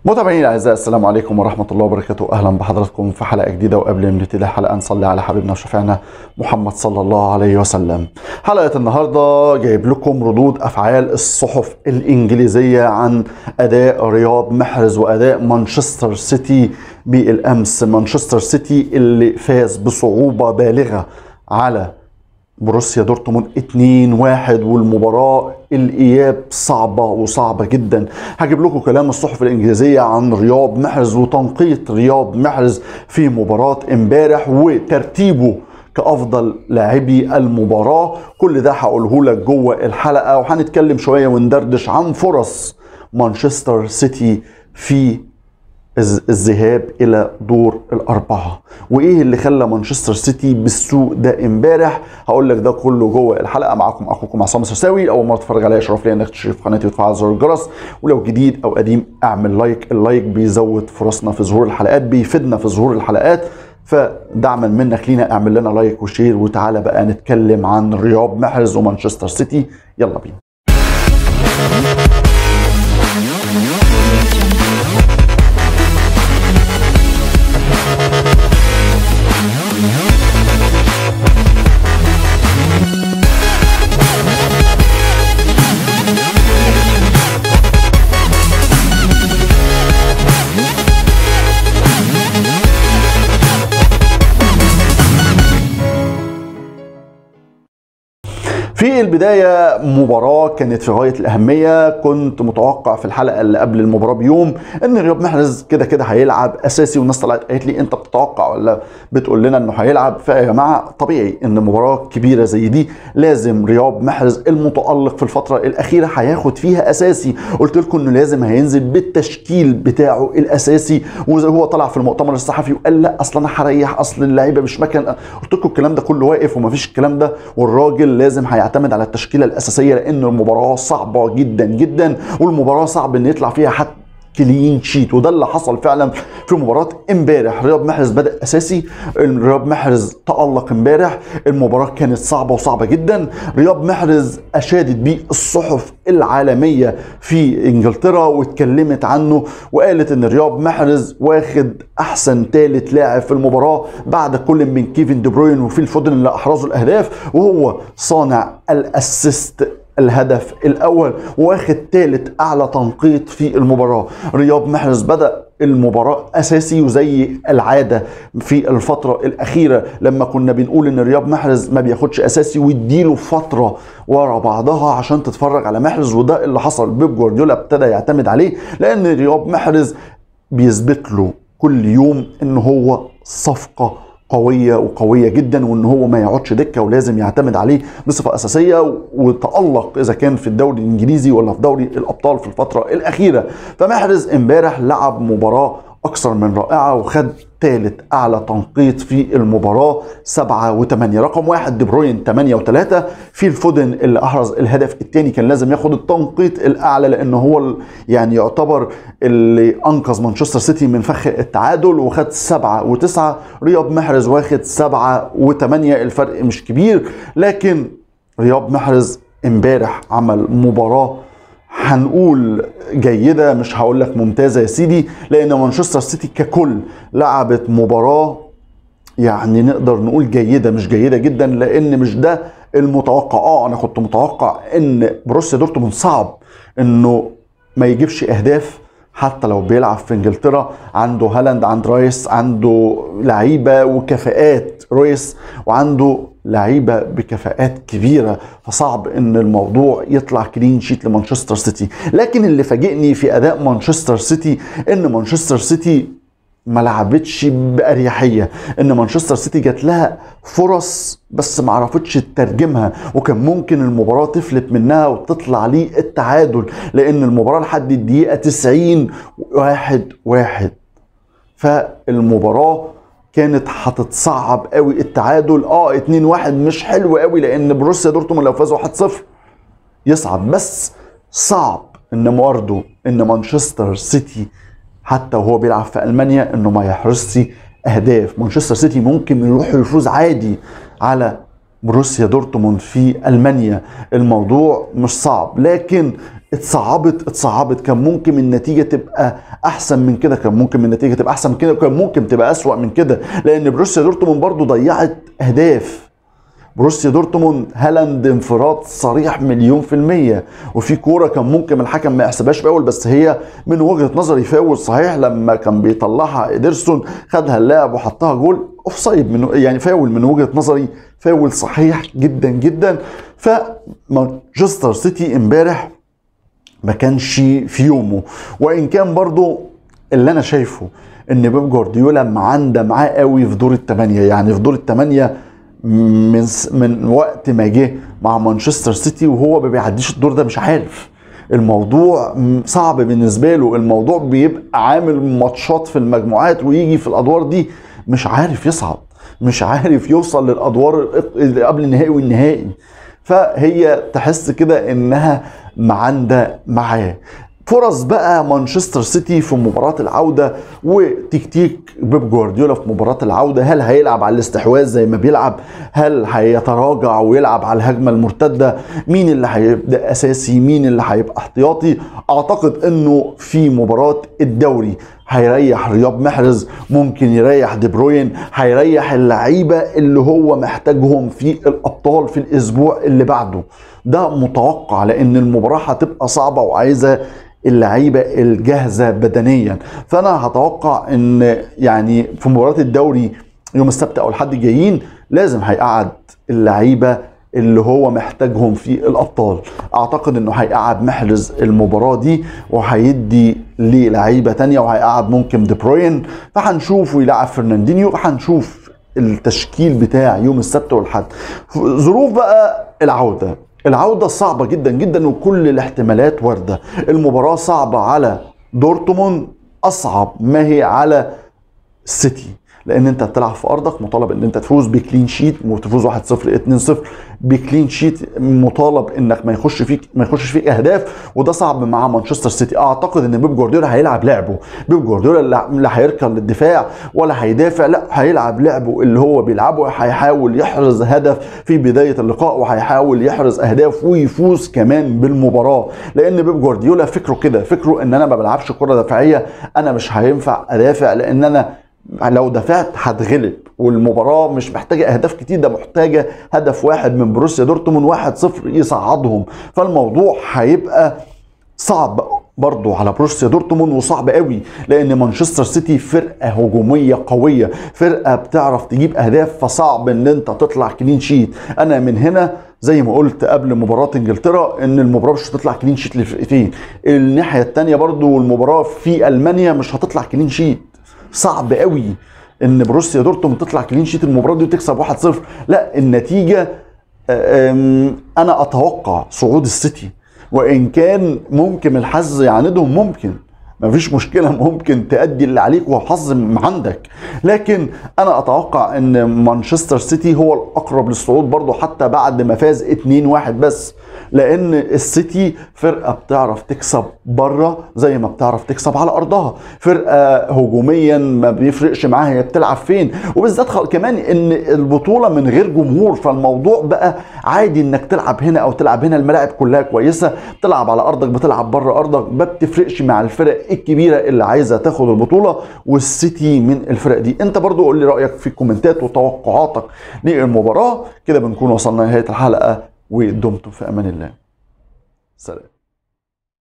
متابعينا الاعزاء السلام عليكم ورحمه الله وبركاته اهلا بحضراتكم في حلقه جديده وقبل ما نبتدي الحلقه نصلي على حبيبنا وشفيعنا محمد صلى الله عليه وسلم حلقه النهارده جايب لكم ردود افعال الصحف الانجليزيه عن اداء رياض محرز واداء مانشستر سيتي بالامس مانشستر سيتي اللي فاز بصعوبه بالغه على بروسيا دورتموند 2-1 والمباراة الإياب صعبة وصعبة جدا هجيب لكم كلام الصحف الإنجليزية عن رياض محرز وتنقية رياض محرز في مباراة امبارح وترتيبه كأفضل لاعبي المباراة كل ده هقوله لك جوه الحلقة وهنتكلم شوية وندردش عن فرص مانشستر سيتي في الذهاب الى دور الاربعه وايه اللي خلى مانشستر سيتي بالسوء ده امبارح هقول لك ده كله جوه الحلقه معاكم اخوكم عصام سرساوي اول مره تتفرج عليا شرف لي انك تشترك في قناتي وتفعل زر الجرس ولو جديد او قديم اعمل لايك اللايك بيزود فرصنا في ظهور الحلقات بيفيدنا في ظهور الحلقات فدعما منك لينا اعمل لنا لايك وشير وتعالى بقى نتكلم عن رياض محرز ومانشستر سيتي يلا بينا في البداية مباراة كانت في غاية الأهمية كنت متوقع في الحلقة اللي قبل المباراة بيوم إن رياض محرز كده كده هيلعب أساسي والناس طلعت قالت لي أنت بتتوقع ولا بتقول لنا إنه هيلعب فيا جماعة طبيعي إن مباراة كبيرة زي دي لازم رياض محرز المتألق في الفترة الأخيرة هياخد فيها أساسي قلت لكم إنه لازم هينزل بالتشكيل بتاعه الأساسي وهو طلع في المؤتمر الصحفي وقال لا أصل أنا هريح أصل اللعيبة مش مكان قلت لكم الكلام ده كله واقف ومفيش الكلام ده والراجل لازم هيعتمد يعتمد على التشكيله الاساسيه لان المباراه صعبه جدا جدا والمباراه صعب ان يطلع فيها حتى كلين شيت وده اللي حصل فعلا في مباراه امبارح رياض محرز بدا اساسي رياض محرز تالق امبارح المباراه كانت صعبه وصعبه جدا رياض محرز اشادت بيه الصحف العالميه في انجلترا واتكلمت عنه وقالت ان رياض محرز واخد احسن ثالث لاعب في المباراه بعد كل من كيفن دي بروين وفيل فودن اللي احرزوا الاهداف وهو صانع الاسيست الهدف الاول واخد ثالث اعلى تنقيط في المباراه رياض محرز بدا المباراة أساسي وزي العادة في الفترة الأخيرة لما كنا بنقول إن رياض محرز ما بياخدش أساسي ويديله فترة ورا بعضها عشان تتفرج على محرز وده اللي حصل بيب جوارديولا ابتدى يعتمد عليه لأن رياض محرز بيثبت له كل يوم إن هو صفقة قويه وقويه جدا وان هو ما يقعدش دكه ولازم يعتمد عليه بصفه اساسيه وتالق اذا كان في الدوري الانجليزي ولا في دوري الابطال في الفتره الاخيره فمحرز امبارح لعب مباراه اكثر من رائعه وخد ثالث اعلى تنقيط في المباراه 7 و8 رقم واحد دي بروين 8 و3 في الفودن اللي احرز الهدف الثاني كان لازم ياخد التنقيط الاعلى لان هو يعني يعتبر اللي انقذ مانشستر سيتي من فخ التعادل وخد 7 و9 رياض محرز واخد 7 و8 الفرق مش كبير لكن رياض محرز امبارح عمل مباراه هنقول جيده مش هقول لك ممتازه يا سيدي لان مانشستر سيتي ككل لعبت مباراه يعني نقدر نقول جيده مش جيده جدا لان مش ده المتوقع اه انا كنت متوقع ان بروسيا دورتموند صعب انه ما يجيبش اهداف حتى لو بيلعب في انجلترا عنده هالاند عند رايس عنده لعيبه وكفاءات رويس وعنده لعيبه بكفاءات كبيره فصعب ان الموضوع يطلع كلين شيت لمانشستر سيتي لكن اللي فاجئني في اداء مانشستر سيتي ان مانشستر سيتي ما لعبتش باريحيه ان مانشستر سيتي جات لها فرص بس ما عرفتش تترجمها وكان ممكن المباراه تفلت منها وتطلع ليه التعادل لان المباراه لحد الدقيقه 90 واحد واحد فالمباراه كانت هتتصعب قوي التعادل اه 2 1 مش حلو قوي لان بروسيا دورتموند لو فازوا 1 0 يصعد بس صعب ان برضه ان مانشستر سيتي حتى وهو بيلعب في المانيا انه ما يحرزش اهداف مانشستر سيتي ممكن يروح يفوز عادي على بروسيا دورتموند في المانيا الموضوع مش صعب لكن اتصعبت اتصعبت كان ممكن النتيجه تبقى احسن من كده كان ممكن النتيجه تبقى احسن من كده وكان ممكن تبقى اسوا من كده لان بروسيا دورتموند برضو ضيعت اهداف بروسيا دورتموند هالاند انفراد صريح مليون في المية وفي كورة كان ممكن الحكم ما يحسبهاش فاول بس هي من وجهة نظري فاول صحيح لما كان بيطلعها إيدرسون خدها اللاعب وحطها جول اوف سايد من يعني فاول من وجهة نظري فاول صحيح جدا جدا فمانشستر سيتي امبارح ما كانش في يومه وان كان برضو اللي انا شايفه ان بيب جوارديولا معندة معاه قوي في دور الثمانية يعني في دور الثمانية من من وقت ما جه مع مانشستر سيتي وهو ما بيعديش الدور ده مش عارف الموضوع صعب بالنسبه له الموضوع بيبقى عامل ماتشات في المجموعات ويجي في الادوار دي مش عارف يصعد مش عارف يوصل للادوار اللي قبل النهائي والنهائي فهي تحس كده انها معندة معاه فرص بقى مانشستر سيتي في مباراة العودة وتكتيك بيب جوارديولا في مباراة العودة هل هيلعب على الاستحواذ زي ما بيلعب هل هيتراجع ويلعب على الهجمة المرتدة مين اللي هيبدأ أساسي مين اللي هيبقى احتياطي أعتقد أنه في مباراة الدوري هيريح رياض محرز ممكن يريح دي بروين هيريح اللعيبه اللي هو محتاجهم في الابطال في الاسبوع اللي بعده ده متوقع لان المباراه هتبقى صعبه وعايزه اللعيبه الجاهزه بدنيا فانا هتوقع ان يعني في مباراه الدوري يوم السبت او الحد الجايين لازم هيقعد اللعيبه اللي هو محتاجهم في الابطال اعتقد انه هيقعد محرز المباراه دي وهيدي للعيبه تانية وهيقعد ممكن دي بروين فهنشوف ويلعب فرناندينيو فهنشوف التشكيل بتاع يوم السبت والحد ظروف بقى العوده العوده صعبه جدا جدا وكل الاحتمالات وارده المباراه صعبه على دورتموند اصعب ما هي على السيتي لان انت بتلعب في ارضك مطالب ان انت تفوز بكلين شيت وتفوز 1-0 2-0 بكلين شيت مطالب انك ما يخش فيك ما يخشش فيك اهداف وده صعب مع مانشستر سيتي اعتقد ان بيب جوارديولا هيلعب لعبه بيب جوارديولا لا هيركن للدفاع ولا هيدافع لا هيلعب لعبه اللي هو بيلعبه هيحاول يحرز هدف في بدايه اللقاء وهيحاول يحرز اهداف ويفوز كمان بالمباراه لان بيب جوارديولا فكره كده فكره ان انا ما بلعبش كره دفاعيه انا مش هينفع ادافع لان انا لو دفعت هتغلب والمباراه مش محتاجه اهداف كتير ده محتاجه هدف واحد من بروسيا دورتموند 1-0 يصعدهم فالموضوع هيبقى صعب برضه على بروسيا دورتموند وصعب قوي لان مانشستر سيتي فرقه هجوميه قويه فرقه بتعرف تجيب اهداف فصعب ان انت تطلع كلين شيت انا من هنا زي ما قلت قبل مباراة انجلترا ان المباراة مش هتطلع كلين شيت للفرقتين الناحية التانية برضو المباراة في المانيا مش هتطلع كلين شيت صعب قوي ان بروسيا دورتموند تطلع كلين شيت المباراه دي وتكسب 1-0 لا النتيجه انا اتوقع صعود السيتي وان كان ممكن الحظ يعاندهم ممكن مفيش مشكلة ممكن تأدي اللي عليك وحظ عندك لكن أنا أتوقع أن مانشستر سيتي هو الأقرب للصعود برضه حتى بعد ما فاز 2-1 بس لأن السيتي فرقة بتعرف تكسب بره زي ما بتعرف تكسب على أرضها فرقة هجوميا ما بيفرقش معاها هي بتلعب فين وبالذات كمان أن البطولة من غير جمهور فالموضوع بقى عادي أنك تلعب هنا أو تلعب هنا الملاعب كلها كويسة بتلعب على أرضك بتلعب بره أرضك ما بتفرقش مع الفرق الكبيره اللي عايزه تاخد البطوله والسيتي من الفرق دي انت برضو قول لي رايك في الكومنتات وتوقعاتك للمباراه كده بنكون وصلنا لنهايه الحلقه ودمتم في امان الله سلام